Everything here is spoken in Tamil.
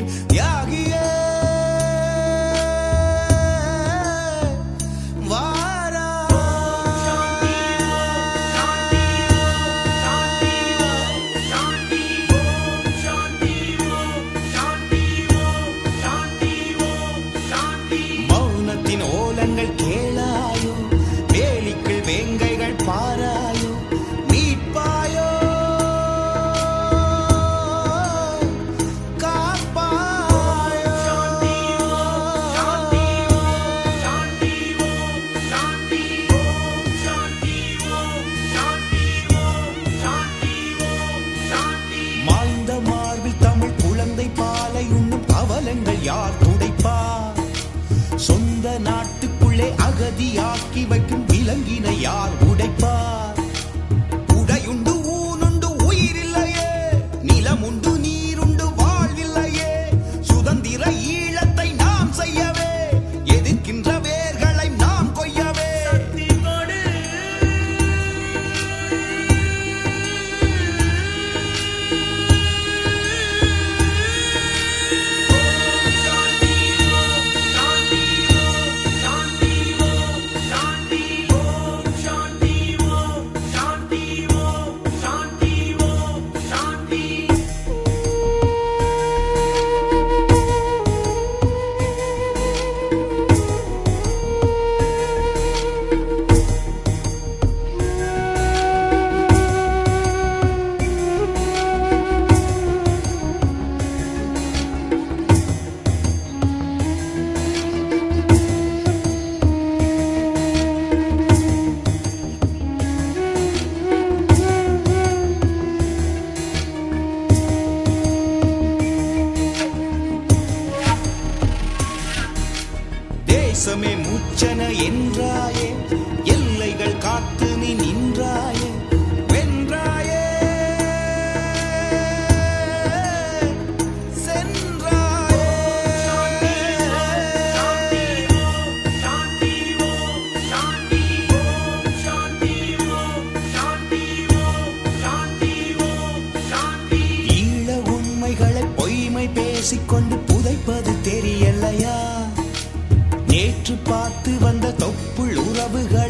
பூமியின் தியாகியே வாரா மௌனத்தின் ஓலங்கள் கேளாயோ வேலிக்குள் வேங்கைகள் பாராயோ மீட்பாயோ மாய்ந்த மார்பில் தமிழ் குழந்தை பாலை உண்ணும் அவலங்கள் யார் துடைப்பார் சொந்த நாட்டுக்குள்ளே அகதியாக்கி வைக்கும் விலங்கினை யார் உடைப்பார் உடையுண்டு ஊனுண்டு உயிரில்லையே நிலமுண்டு நீருண்டு வாழ்வில்லையே சுதந்திர ஈழத்தை நாம் செய்யவே எதிர்க்கின்ற வேர்களை நாம் கொய்யவே தேசமே முச்சன என்றாயே எல்லைகள் காத்து நீ நின்றாயே வென்றாயே சென்றாயே ஈழ உண்மைகளை பொய்மை பேசிக்கொண்டு புதைப்பது தெரியலையா நேற்று பார்த்து வந்த தொப்புள் உறவுகள்